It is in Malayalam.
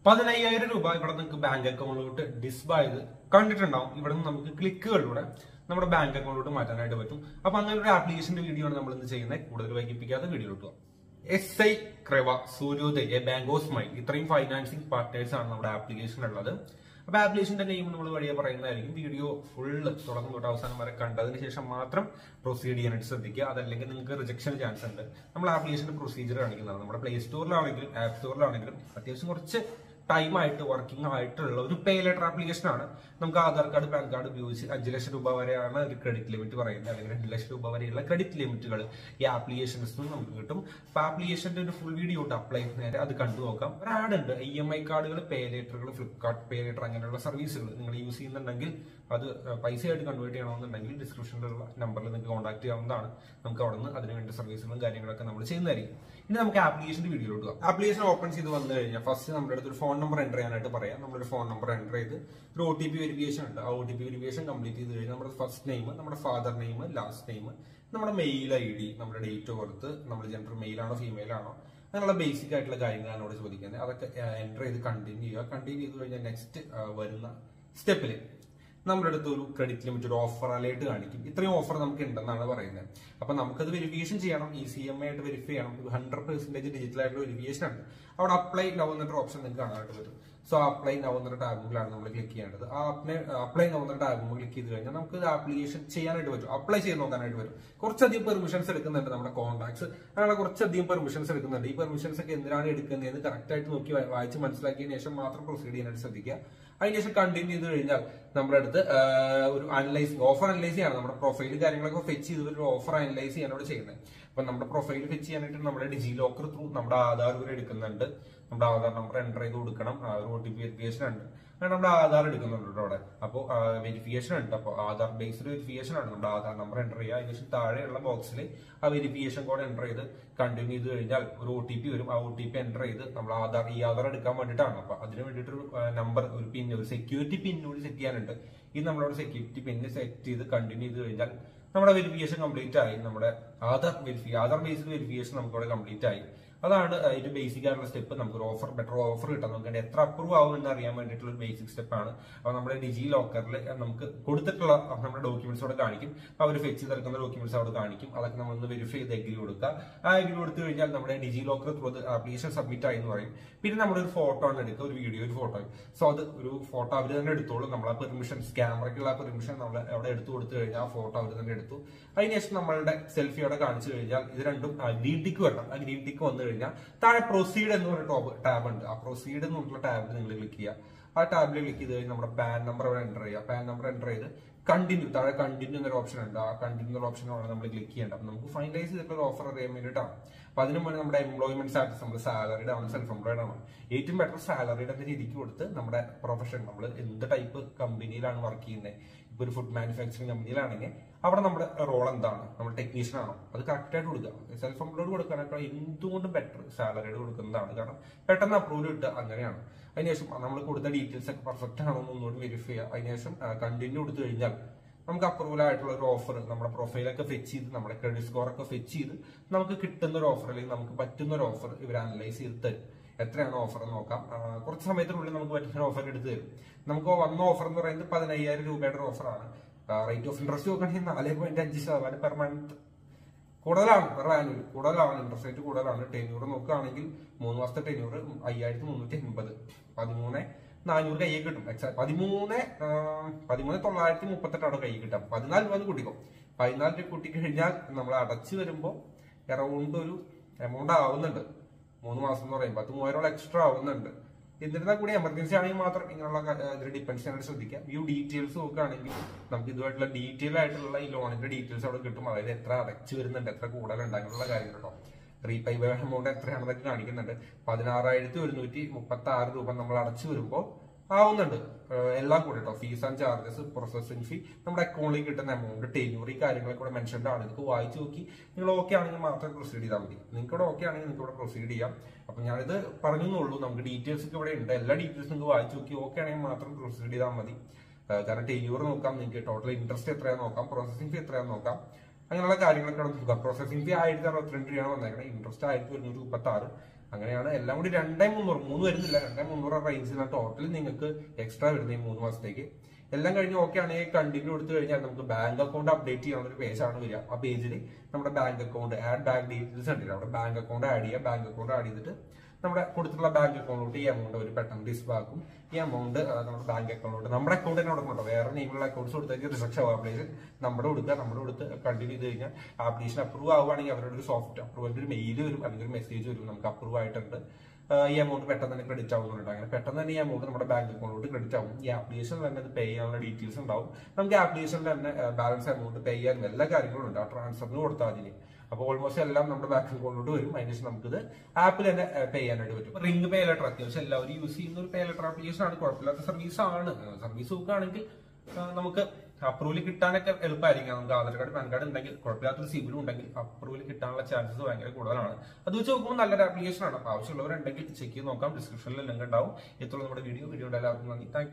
പതിനയ്യായിരം രൂപ ഇവിടെ നിങ്ങൾക്ക് ബാങ്ക് അക്കൗണ്ടിലോട്ട് ഡിസ്ബാ ചെയ്ത് കണ്ടിട്ടുണ്ടാവും ഇവിടെ നിന്ന് നമുക്ക് ക്ലിക്കുകളിലൂടെ നമ്മുടെ ബാങ്ക് അക്കൗണ്ടിലോട്ട് മാറ്റാനായിട്ട് പറ്റും അപ്പൊ അങ്ങനെ ഒരു ആപ്ലിക്കേഷന്റെ വീഡിയോ ആണ് നമ്മൾ ഇന്ന് ചെയ്യുന്നത് കൂടുതൽ വൈകിപ്പിക്കാതെ വീഡിയോയിലോട്ട് പോകാം S I Creva Suryoday a bank of smile ഇത്രയും ഫൈനാൻസിങ് പാർട്ട്നേഴ്സ് ആണ് നമ്മുടെ ആപ്ലിക്കേഷൻ ഉള്ളത് അപ്പൊ ആപ്ലിക്കേഷന്റെ നെയിം നമ്മൾ വഴിയെ പറയുന്നതായിരിക്കും വീഡിയോ ഫുള്ള് തുടങ്ങും തൊട്ട് അവസാനം വരെ കണ്ടതിന് ശേഷം മാത്രം പ്രൊസീഡ് ചെയ്യാനായിട്ട് ശ്രദ്ധിക്കുക അതല്ലെങ്കിൽ നിങ്ങൾക്ക് റിജക്ഷൻ ചാൻസ് ഉണ്ട് നമ്മൾ ആപ്ലിക്കേഷന്റെ പ്രൊസീജിയർ കാണിക്കുന്നതാണ് നമ്മുടെ പ്ലേ സ്റ്റോറിലാണെങ്കിലും ആപ്പ് സ്റ്റോറിലാണെങ്കിലും അത്യാവശ്യം കുറച്ച് ടൈം ആയിട്ട് വർക്കിംഗ് ആയിട്ടുള്ള ഒരു പേ ലെറ്റർ ആപ്ലിക്കേഷൻ ആണ് നമുക്ക് ആധാർ കാർഡ് പാൻ കാർഡ് ഉപയോഗിച്ച് അഞ്ച് ലക്ഷം രൂപ വരെയാണ് ഒരു ക്രെഡിറ്റ് ലിമിറ്റ് പറയുന്നത് അല്ലെങ്കിൽ രണ്ട് ലക്ഷം രൂപ വരെയുള്ള ക്രെഡിറ്റ് ലിമിറ്റുകൾ ഈ ആപ്ലിക്കേഷൻസ് നമുക്ക് കിട്ടും അപ്പൊ ആപ്ലിക്കേഷന്റെ ഒരു ഫുൾ വീഡിയോ ഉണ്ട് അപ്ലൈ നേരെ അത് കണ്ടു നോക്കാം ഒരു ആഡ് ഉണ്ട് ഇ എം ഐ കാർഡുകൾ പേ ലേറ്ററുകൾ ഫ്ലിപ്കാർട്ട് പേ ലേറ്റർ അങ്ങനെയുള്ള സർവീസുകൾ നിങ്ങൾ യൂസ് ചെയ്യുന്നുണ്ടെങ്കിൽ അത് പൈസയായിട്ട് കൺവേർട്ട് ചെയ്യണമെന്നുണ്ടെങ്കിൽ ഡിസ്ക്രിപ്ഷനിലുള്ള നമ്പറിൽ നിങ്ങൾക്ക് കോൺടാക്ട് ചെയ്യാവുന്നതാണ് നമുക്ക് അവിടെ നിന്ന് അതിനുവേണ്ട സർവീസുകളും കാര്യങ്ങളൊക്കെ നമ്മൾ ചെയ്യുന്നതായിരിക്കും ഇനി നമുക്ക് ആപ്ലിക്കേഷന്റെ വീഡിയോയിലോട്ട് പോകാം ആപ്ലിക്കേഷൻ ഓപ്പൺ ചെയ്ത് വന്നു കഴിഞ്ഞാൽ ഫസ്റ്റ് നമ്മുടെ അടുത്ത് ഒരു ഫോൺ നമ്പർ എൻ്റർ ചെയ്യാനായിട്ട് പറയാം നമ്മളൊരു ഫോൺ നമ്പർ എൻ്റർ ചെയ്ത് ഒരു ഒ ടി പി വെരിഫിക്കേഷൻ ഉണ്ട് ആ O T P verification complete ചെയ്ത് കഴിഞ്ഞാൽ നമ്മുടെ ഫസ്റ്റ് നെയിം നമ്മുടെ ഫാദർ നെയിം ലാസ്റ്റ് നെയിം നമ്മുടെ മെയിൽ ഐ ഡി നമ്മുടെ ഡേറ്റ് ഓഫ് ബർത്ത് നമ്മുടെ ജെൻഡർ മെയിൽ ആണോ ഫീമെയിൽ ആണോ അങ്ങനെയുള്ള ബേസിക് ആയിട്ടുള്ള കാര്യങ്ങളാണ് അവിടെ ചോദിക്കുന്നത് അതൊക്കെ എൻ്റർ ചെയ്ത് കണ്ടിന്യൂ ചെയ്യുക കണ്ടിന്യൂ ചെയ്ത് കഴിഞ്ഞാൽ നെക്സ്റ്റ് വരുന്ന സ്റ്റെപ്പിൽ നമ്മുടെ അടുത്ത് ഒരു ക്രെഡിറ്റ് ലിമിറ്റ് ഒരു ഓഫർ അലേർട്ട് കാണിക്കും ഇത്രയും ഓഫർ നമുക്ക് ഉണ്ടെന്നാണ് പറയുന്നത് അപ്പൊ നമുക്കത് വെരിഫിക്കേഷൻ ചെയ്യണം ഈ സി എം ഐ ആയിട്ട് വെരിഫൈ ചെയ്യണം ഹൺഡ്രഡ് പെർസെന്റേജ് ഡിജിറ്റൽ ആയിട്ടുള്ള വെരിഫിക്കേഷൻ ഉണ്ട് അവിടെ അപ്ലൈ നൗ എന്നൊരു ഓപ്ഷൻ നിങ്ങൾക്ക് കാണാനായിട്ട് പറ്റും സോ അപ്ലൈ നൗ എന്നൊരു ടാബിലാണ് നമ്മൾ ക്ലിക്ക് ചെയ്യേണ്ടത് ആ അപ്ലൈ നൗ എന്ന ടാബുമ്പോൾ ക്ലിക്ക് ചെയ്ത് കഴിഞ്ഞാൽ നമുക്ക് ആപ്ലിക്കേഷൻ ചെയ്യാനായിട്ട് പറ്റും അപ്ലൈ ചെയ്ത് നോക്കാനായിട്ട് പറ്റും കുറച്ചധികം പെർമിഷൻസ് എടുക്കുന്നുണ്ട് നമ്മുടെ കോൺടാക്ട്സ് അങ്ങനെ കുറച്ചധികം പെർമിഷൻസ് എടുക്കുന്നുണ്ട് ഈ പെർമിഷൻസ് ഒക്കെ എന്തിനാണ് എടുക്കുന്നതെന്ന് കറക്റ്റ് ആയിട്ട് നോക്കി വാ- വായിച്ച് മനസ്സിലാക്കിയതിനു ശേഷം മാത്രം പ്രൊസീഡ് ചെയ്യാനായിട്ട് ശ്രദ്ധിക്കുക അതിനുശേഷം കണ്ടിന്യൂ ചെയ്ത് കഴിഞ്ഞാൽ നമ്മുടെ അടുത്ത് ആഹ്, ഒരു അനലൈസ് ഓഫർ അനലൈസ് ചെയ്യണം നമ്മുടെ പ്രൊഫൈൽ കാര്യങ്ങളൊക്കെ ഫെച്ച് ചെയ്ത് ഒരു ഓഫർ അനലൈസ് ചെയ്യാനോട് ചെയ്യുന്നത് അപ്പൊ നമ്മുടെ പ്രൊഫൈൽ ഫെച്ച് ചെയ്യാനായിട്ട് നമ്മുടെ ഡിജി ലോക്കർ ത്രൂ നമ്മുടെ ആധാർ കൂടെ എടുക്കുന്നുണ്ട് നമ്മുടെ ആധാർ നമ്പർ എൻ്റർ ചെയ്ത് കൊടുക്കണം ആ, ഒരു ഒ ടി പി വെരിഫിക്കേഷൻ ഉണ്ട് അങ്ങനെ നമ്മുടെ ആധാർ എടുക്കുന്നുണ്ട് കേട്ടോ അവിടെ അപ്പോൾ വെരിഫിക്കേഷൻ ഉണ്ട് അപ്പോൾ ആധാർ ബേസ്ഡ് വെരിഫിക്കേഷൻ ആണ് നമ്മുടെ ആധാർ നമ്പർ എൻ്റർ ചെയ്യുക അതിനുശേഷം താഴെയുള്ള ബോക്സിൽ ആ വെരിഫിക്കേഷൻ കോഡ് എൻ്റർ ചെയ്ത് കണ്ടിന്യൂ ചെയ്ത് കഴിഞ്ഞാൽ ഒരു ഒ ടി പി വരും ആ ഒ ടി പി എൻ്റർ ചെയ്ത് നമ്മൾ ആധാർ ഈ ആധാർ എടുക്കാൻ വേണ്ടിയിട്ടാണ് അപ്പൊ അതിന് വേണ്ടിയിട്ടൊരു നമ്പർ ഒരു പിൻ ഒരു സെക്യൂരിറ്റി പിൻ കൂടി സെറ്റ് ചെയ്യാനുണ്ട് ഇത് നമ്മളോട് സെക്യൂരിറ്റി പിന്ന് സെറ്റ് ചെയ്ത് കണ്ടിന്യൂ ചെയ്ത് കഴിഞ്ഞാൽ നമ്മുടെ വെരിഫിക്കേഷൻ കംപ്ലീറ്റ് ആയി നമ്മുടെ ആധാർ വെരിഫി ആധാർ ബേസ്ഡ് വെരിഫിക്കേഷൻ നമുക്ക് ഇവിടെ കംപ്ലീറ്റ് ആയി അതാണ് അതിന്റെ ബേസിക് ആയിട്ടുള്ള സ്റ്റെപ്പ് നമുക്ക് ഒരു ഓഫർ ബെറ്റർ ഓഫർ കിട്ടാൻ നോക്കേണ്ട എത്ര അപ്രൂവ് ആവും എന്ന് അറിയാൻ വേണ്ടിയിട്ടുള്ള ഒരു ബേസിക് സ്റ്റെപ്പ് ആണ് അപ്പൊ നമ്മുടെ ഡിജി ലോക്കറിൽ നമുക്ക് കൊടുത്തിട്ടുള്ള നമ്മുടെ ഡോക്യുമെന്റ്സ് അവിടെ കാണിക്കും അവർ ഫെച്ച് ചെയ്തെടുക്കുന്ന ഡോക്യുമെന്റ്സ് അവിടെ കാണിക്കും അതൊക്കെ നമ്മളൊന്ന് വെരിഫൈ ചെയ്ത് എഗ്രി കൊടുക്കുക ആ എഗ്രി കൊടുത്തു കഴിഞ്ഞാൽ നമ്മുടെ DigiLocker through application submit ആയി എന്ന് പറയും പിന്നെ നമ്മുടെ ഒരു ഫോട്ടോ ആണ് എടുക്കുക ഒരു വീഡിയോ ഒരു ഫോട്ടോ സോ അത് ഒരു ഫോട്ടോ അവർ തന്നെ എടുത്തോളും നമ്മൾ ആ പെർമിഷൻ ക്യാമറയ്ക്കുള്ള പെർമിഷൻ നമ്മൾ അവിടെ എടുത്തു കൊടുത്തു കഴിഞ്ഞാൽ ആ ഫോട്ടോ അവർ തന്നെ എടുത്തു അതിനുശേഷം നമ്മളുടെ സെൽഫി അവിടെ കാണിച്ചു കഴിഞ്ഞാൽ ഇത് രണ്ടും ഗ്രീൻ ടിക്ക് വരണം ആ ഗ്രീൻ ടിക്ക് വന്നു കഴിഞ്ഞാൽ താഴെ പ്രൊസീഡ് എന്ന് പറഞ്ഞ ടോപ്പ് ടാബ് ഉണ്ട് ആ പ്രൊസീഡ് എന്ന് പറഞ്ഞിട്ടുള്ള ടാബിൽ നിങ്ങൾ ക്ലിക്ക് ചെയ്യുക ആ ടാബിൽ ക്ലിക്ക് ചെയ്ത് കഴിഞ്ഞാൽ നമ്മുടെ പാൻ നമ്പർ അവിടെ എൻ്റർ ചെയ്യുക പാൻ നമ്പർ എൻ്റർ ചെയ്ത് കണ്ടിന്യൂ താഴെ കണ്ടിന്യൂ എന്നൊരു ഓപ്ഷൻ ഉണ്ട് ആ കണ്ടിന്യൂ എന്നൊരു ഓപ്ഷനാണ് നമ്മൾ ക്ലിക്ക് ചെയ്യേണ്ടത് അപ്പൊ നമുക്ക് ഫൈനലൈസ് ചെയ്തിട്ടുള്ള ഒരു ഓഫർ അറിയാൻ വേണ്ടിയിട്ടാണ് അപ്പൊ അതിന് മുന്നേ നമ്മുടെ എംപ്ലോയ്മെന്റ് സ്റ്റാറ്റസ് നമ്മൾ സാലറിയുടെ ആണ് സെൽഫ് എംപ്ലോയിഡ് ആണ് ഏറ്റവും ബെറ്റർ സാലറിയുടെ എന്ന രീതിക്ക് കൊടുത്ത് നമ്മുടെ പ്രൊഫഷൻ നമ്മൾ എന്ത് ടൈപ്പ് കമ്പനിയിലാണ് വർക്ക് ചെയ്യുന്നത് ഇപ്പൊ ഒരു ഫുഡ് മാനുഫാക്ചറിങ് കമ്പനിയിലാണെങ്കിൽ അവിടെ നമ്മുടെ റോൾ എന്താണ് നമ്മൾ ടെക്നീഷ്യൻ ആണോ അത് കറക്റ്റ് ആയിട്ട് കൊടുക്കുക സെൽഫ് എംപ്ലോയിഡ് കൊടുക്കാനായിട്ട് എന്തുകൊണ്ടും ബെറ്റർ സാലറിയുടെ കൊടുക്കുന്നതാണ് കാരണം പെട്ടെന്ന് അപ്രൂവൽ കിട്ടുക അങ്ങനെയാണ് അതിനുശേഷം നമ്മൾ കൊടുത്ത ഡീറ്റെയിൽസ് ഒക്കെ പെർഫെക്റ്റ് ആണോ എന്ന് ഒന്നുകൂടി വെരിഫൈ ചെയ്യുക അതിനുശേഷം കണ്ടിന്യൂ കൊടുത്തു കഴിഞ്ഞാൽ നമുക്ക് അപ്രൂവൽ ആയിട്ടുള്ള ഒരു ഓഫർ നമ്മുടെ പ്രൊഫൈലൊക്കെ ഫെച്ച് ചെയ്ത് നമ്മുടെ ക്രെഡിറ്റ് സ്കോർ ഒക്കെ ഫെച്ച് ചെയ്ത് നമുക്ക് കിട്ടുന്ന ഒരു ഓഫർ അല്ലെങ്കിൽ നമുക്ക് പറ്റുന്ന ഒരു ഓഫർ ഇവർ അനലൈസ് ചെയ്ത് തരും എത്രയാണ് ഓഫർ എന്ന് നോക്കാം ആ, കുറച്ച് സമയത്തിനുള്ളിൽ നമുക്ക് പറ്റുന്ന ഓഫർ എടുത്ത് തരും നമുക്ക് വന്ന ഓഫർ എന്ന് പറയുന്നത് പതിനയ്യായിരം രൂപയുടെ ഒരു ഓഫറാണ് റേറ്റ് ഓഫ് ഇൻട്രസ്റ്റ് നോക്കുകയാണെങ്കിൽ നാല് പോയിന്റ് അഞ്ച് ശതമാനം പെർ മന്ത് കൂടുതലാണ് പെർ ആനുവൽ കൂടുതലാണ് ഇൻട്രസ്റ്റ് റേറ്റ് കൂടുതലാണ് ടെന്യൂർ നോക്കുകയാണെങ്കിൽ മൂന്ന് മാസത്തെ ടെന്യൂർ അയ്യായിരത്തി മുന്നൂറ്റി എൺപത് പതിമൂന്ന് നാനൂറ് കയ്യിൽ കിട്ടും എക്സാ- പതിമൂന്ന് ആ, പതിമൂന്ന് തൊള്ളായിരത്തി മുപ്പത്തെട്ടാണ് കയ്യിൽ കിട്ടും പതിനാല് രൂപ കൂട്ടിക്കും പതിനാല് രൂപ കൂട്ടി കഴിഞ്ഞാൽ നമ്മൾ അടച്ചു വരുമ്പോൾ എറൗണ്ട് ഒരു എമൗണ്ട് ആവുന്നുണ്ട് മൂന്ന് മാസം എന്ന് പറയും പത്ത് മൂവായിരം എക്സ്ട്രാ ആവുന്നുണ്ട് എന്നിരുന്നാൽ കൂടി എമർജൻസി ആണെങ്കിൽ മാത്രം ഇങ്ങനെയുള്ള ഇതിൽ ഡിപ്പെൻസ് ചെയ്യാനായിട്ട് ശ്രദ്ധിക്കാം വ്യൂ ഡീറ്റെയിൽസ് നോക്കുകയാണെങ്കിൽ നമുക്ക് ഇതുമായിട്ടുള്ള ഡീറ്റെയിൽ ആയിട്ടുള്ള ഈ ലോണിന്റെ ഡീറ്റെയിൽസ് അവിടെ കിട്ടും അതായത് എത്ര അടച്ചു വരുന്നുണ്ട് എത്ര കൂടുതലുണ്ട് അങ്ങനെയുള്ള കാര്യങ്ങൾ കേട്ടോ റീപേ എമൗണ്ട് എത്രയാണെന്നൊക്കെ കാണിക്കുന്നുണ്ട് പതിനാറായിരത്തി ഒരുന്നൂറ്റി മുപ്പത്തി ആറ് രൂപ നമ്മൾ അടച്ചു വരുമ്പോൾ ആവുന്നുണ്ട് ഏഹ് എല്ലാം കൂടെ കേട്ടോ fees and charges processing fee നമ്മുടെ അക്കൗണ്ടിൽ കിട്ടുന്ന എമൗണ്ട് ടെന്യൂർ ഈ കാര്യങ്ങളൊക്കെ കൂടെ മെൻഷൻഡ് ആണ് ഇതൊക്കെ വായിച്ചു നോക്കി നിങ്ങൾ ഓക്കെ ആണെങ്കിൽ മാത്രം പ്രൊസീഡ് ചെയ്താൽ മതി നിങ്ങൾക്ക് ഇവിടെ ഓക്കെ ആണെങ്കിൽ നിങ്ങൾക്ക് ഇവിടെ പ്രൊസീഡ് ചെയ്യാം അപ്പൊ ഞാനിത് പറഞ്ഞു എന്നുള്ളൂ നമുക്ക് ഡീറ്റെയിൽസ് ഒക്കെ ഇവിടെ ഉണ്ട് എല്ലാ ഡീറ്റെയിൽസ് നിങ്ങൾക്ക് വായിച്ചു നോക്കി ഓക്കെ ആണെങ്കിൽ മാത്രം പ്രൊസീഡ് ചെയ്താൽ മതി ഏഹ് കാരണം ടെന്യൂർ നോക്കാം നിങ്ങൾക്ക് ടോട്ടൽ ഇൻട്രസ്റ്റ് എത്രയാന്ന് നോക്കാം പ്രോസസ്സിംഗ് ഫീ എത്രയാന്ന് നോക്കാം അങ്ങനെയുള്ള കാര്യങ്ങളൊക്കെ അവിടെ നോക്കാം പ്രോസസ്സിംഗ് ഫീ ആയിരത്തി അറുപത്തിരണ്ട് രൂപയാണ് വന്നേക്കുന്നത് ഇൻട്രസ്റ്റ് ആയിരത്തി ഒരുന്നൂറ്റി മുപ്പത്തി ആറ് അങ്ങനെയാണ് എല്ലാം കൂടി രണ്ടേ മുന്നൂറ് മൂന്ന് വരുന്നില്ല രണ്ടേ മുന്നൂറ് റേഞ്ചിലാണ് ടോട്ടൽ നിങ്ങൾക്ക് എക്സ്ട്രാ വരുന്നത് ഈ മൂന്ന് മാസത്തേക്ക് എല്ലാം കഴിഞ്ഞ് ഓക്കെ ആണെങ്കിൽ കണ്ടിന്യൂ എടുത്തു കഴിഞ്ഞാൽ നമുക്ക് ബാങ്ക് അക്കൗണ്ട് അപ്ഡേറ്റ് ചെയ്യാനുള്ള ഒരു പേജാണ് വരിക ആ പേജിൽ നമ്മുടെ bank account add bank details ഉണ്ടല്ലോ അവിടെ ബാങ്ക് അക്കൗണ്ട് ആഡ് ചെയ്യുക ബാങ്ക് അക്കൗണ്ട് ആഡ് ചെയ്തിട്ട് നമ്മുടെ കൊടുത്തിട്ടുള്ള ബാങ്ക് അക്കൗണ്ടിലോട്ട് ഈ എമൗണ്ട് അവർ പെട്ടെന്ന് ഡിസ്ബ് ആക്കും ഈ എമൗണ്ട് നമ്മുടെ ബാങ്ക് അക്കൗണ്ടിലോട്ട് നമ്മുടെ അക്കൗണ്ട് തന്നെ കൊടുക്കണ്ടോ വേറെ നെയിമുള്ള അക്കൗണ്ട്സ് കൊടുത്തേക്ക് റിസക്ഷൻ ആവും ആപ്ലിക്കേഷൻ നമ്മുടെ കൊടുക്കുക നമ്മുടെ കൊടുത്ത് കണ്ടിന്യൂ ചെയ്ത് കഴിഞ്ഞാൽ ആപ്ലിക്കേഷൻ അപ്രൂവ് ആവുകയാണെങ്കിൽ അവരുടെ ഒരു സോഫ്റ്റ് അപ്രൂവൽ ഒരു മെയിൽ വരും അല്ലെങ്കിൽ ഒരു മെസ്സേജ് വരും നമുക്ക് അപ്രൂവ് ആയിട്ടുണ്ട് ആ, ഈ എമൗണ്ട് പെട്ടെന്ന് തന്നെ ക്രെഡിറ്റ് ആവുന്നുണ്ട് അങ്ങനെ പെട്ടെന്ന് തന്നെ ഈ എമൗണ്ട് നമ്മുടെ ബാങ്ക് അക്കൗണ്ടിലോട്ട് ക്രെഡിറ്റ് ആവും ഈ ആപ്ലിക്കേഷനിൽ തന്നെ അത് പേ ചെയ്യാനുള്ള ഡീറ്റെയിൽസ് ഉണ്ടാവും നമുക്ക് ആപ്ലിക്കേഷനിൽ തന്നെ ബാലൻസ് എമൗണ്ട് പേ ചെയ്യാൻ എല്ലാ കാര്യങ്ങളും ഉണ്ട് ആ ട്രാൻസ്ഫറിന് കൊടുത്താൽ അതിന് അപ്പോൾ ഓൾമോസ്റ്റ് എല്ലാം നമ്മുടെ ബാങ്ക് അക്കൗണ്ടിലോട്ട് വരും അതിന് ശേഷം നമുക്കിത് ആപ്പിൽ തന്നെ പേ ചെയ്യാനായിട്ട് പറ്റും റിംഗ് പേ ലെറ്റർ അത്യാവശ്യം എല്ലാവരും യൂസ് ചെയ്യുന്ന ഒരു പേ ലെറ്റർ ആപ്ലിക്കേഷൻ ആണ് കുഴപ്പമില്ലാത്ത സർവീസ് ആണ് സർവീസ് നോക്കുകയാണെങ്കിൽ ആ, നമുക്ക് അപ്രൂവൽ കിട്ടാനൊക്കെ എളുപ്പമായിരിക്കും നമുക്ക് ആധാർ കാർഡ് പാൻ കാർഡ് ഉണ്ടെങ്കിൽ കുഴപ്പമില്ലാത്തൊരു സിബിലും ഉണ്ടെങ്കിൽ അപ്രൂവൽ കിട്ടാനുള്ള ചാൻസസ് ഭയങ്കര കൂടുതലാണ് അത് വെച്ച് നോക്കുമ്പോൾ നല്ലൊരു ആപ്ലിക്കേഷൻ ആണ് അപ്പോൾ ആവശ്യമുള്ളവരുണ്ടെങ്കിൽ ചെക്ക് ചെയ്ത് നോക്കാം ഡിസ്ക്രിപ്ഷനിൽ ലിങ്ക് ഉണ്ടാവും ഇത്രയുള്ള നമ്മുടെ വീഡിയോ വീഡിയോ എല്ലാവർക്കും നന്ദി താങ്ക്